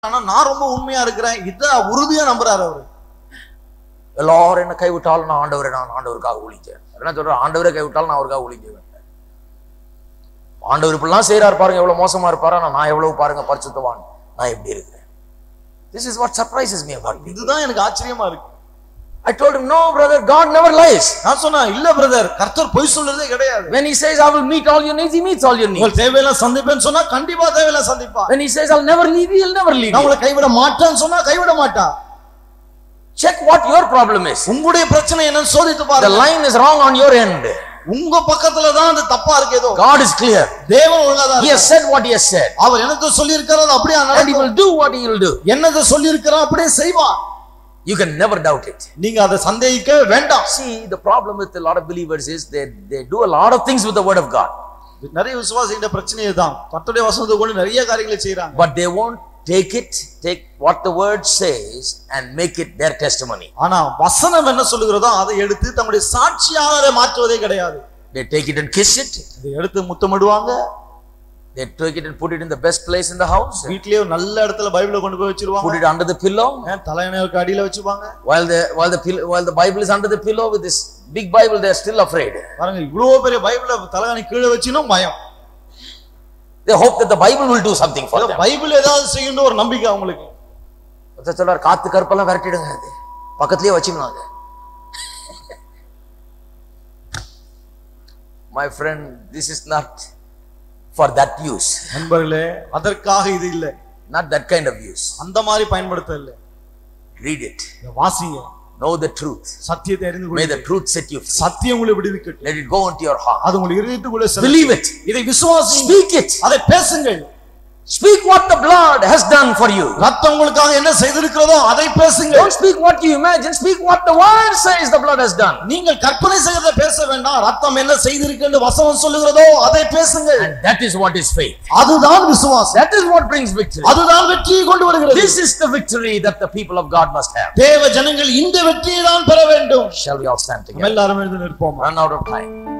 ஆனா நான் ரொம்ப உண்மையா இருக்கிறேன் இத உறுதியா நம்புறாரு அவரு எல்லாரும் என்ன கைவிட்டாலும் நான் ஆண்டவரை நான் ஆண்டவருக்காக ஊழிச்சேன் என்ன சொல்றேன் ஆண்டவரை கைவிட்டாலும் நான் அவருக்காக ஊழிக்குவேன் ஆண்டவர் இப்படிலாம் செய்யறாரு பாருங்க எவ்வளவு மோசமா இருப்பாரு ஆனா நான் எவ்வளவு பாருங்க பரிசுத்தவான் நான் எப்படி இருக்கிறேன் this is what surprises me about me இதுதான் எனக்கு ஆச்சரியமா இருக்கு I told him no brother God never lies நான் சொன்னேன் இல்ல பிரதர் கர்த்தர் பொய் சொல்றதே கிடையாது when he says I will meet all your needs he meets all your needs உங்கள் தேவையெல்லாம் சந்திப்பேன்னு சொன்னா கண்டிப்பா தேவையெல்லாம் சந்திப்பா when he says I'll never leave you he'll never leave நான் you உங்களை கைவிட மாட்டேன்னு சொன்னா கைவிட மாட்டா check what your problem is உங்களுடைய பிரச்சனை என்னன்னு சோதித்து the பாருங்க line is wrong on your end உங்க பக்கத்துல தான் அது தப்பா இருக்கு ஏதோ God is clear தேவன் ஒழுங்கா தான் he has இருக்கார். said what he has said அவர் என்னத்தை சொல்லி இருக்கிறாரோ அப்படியே and he நடக்கும் will do what he will do என்னத்தை சொல்லி இருக்கிறாரோ அப்படியே செய்வான் you can never doubt it நீங்க அதை சந்தேகிக்க வேண்டாம் See, the problem with a lot of believers is they, they do a lot of things with the word of God, நிறைய விசுவாசிக்கிற பிரச்சனையே தான் கர்த்தருடைய வசனத்தை கொண்டு நிறைய காரியங்களை செய்யறாங்க but they won't take it, take what the word says, and make it their testimony. ஆனா வசனம் என்ன சொல்லுகிறதோ அதை எடுத்து தங்களுடைய சாட்சியாக அதை மாற்றுவதே கிடையாது They take it and kiss it, இதை எடுத்து முத்தமிடுவாங்க they take it and put it in the best place in the house, வீட்லயே ஒரு நல்ல இடத்துல பைபிளை கொண்டு போய் put வச்சிருவாங்க it under the pillow. ஏன் தலையணைக்கு அடியில வச்சுப்பாங்க While the while the pillow, while the Bible is under the pillow with this big Bible, they are still afraid. பாருங்க இவ்வளவு பெரிய பைபிளை தலையணை கீழே வச்சினும் பயம் They hope that the Bible will do something for ஏதோ them. பைபிள் ஏதாவது செய்யணும் ஒரு நம்பிக்கை அவங்களுக்கு ஒருத்தர் சொல்றார் காத்து கருப்பெல்லாம் விரட்டிடுங்க அது பக்கத்துலயே வச்சுக்கணும் அது My friend, this is not for that use. நண்பர்களே அதற்காக இது இல்ல Not that kind of use. அந்த மாதிரி பயன்படுத்த இல்ல Read it. இதை வாசிங்க Know the truth. சத்தியத்தை அறிந்து May கொள்ளுங்க the truth set you free. சத்தியம் உங்களை விடுவிக்கட்டும் Let it go into your heart. அது உங்களை இருதயத்துக்குள்ளே செலுத்து. Believe it. இதை விசுவாசி Speak it. அதை பேசுங்கள் Speak what the blood has done for you. ரத்தம் உங்களுக்காக என்ன செய்திருக்கிறதோ அதை பேசுங்கள் Don't speak what you imagine. Speak what the word says the blood has done. நீங்கள் கற்பனை செய்யறதை பேச வேண்டாம் ரத்தம் என்ன செய்திருக்கு என்று வசனம் சொல்லுகிறதோ அதை பேசுங்கள் And that is what is faith. அதுதான் விசுவாசம் That is what brings victory. அதுதான் வெற்றியை கொண்டு வருகிறது This is the victory that the people of God must have. தேவ ஜனங்கள் இந்த வெற்றியை தான் பெற வேண்டும் Shall we all stand நம்ம together? எல்லாரும் எழுந்து நிற்போம் Run out of time.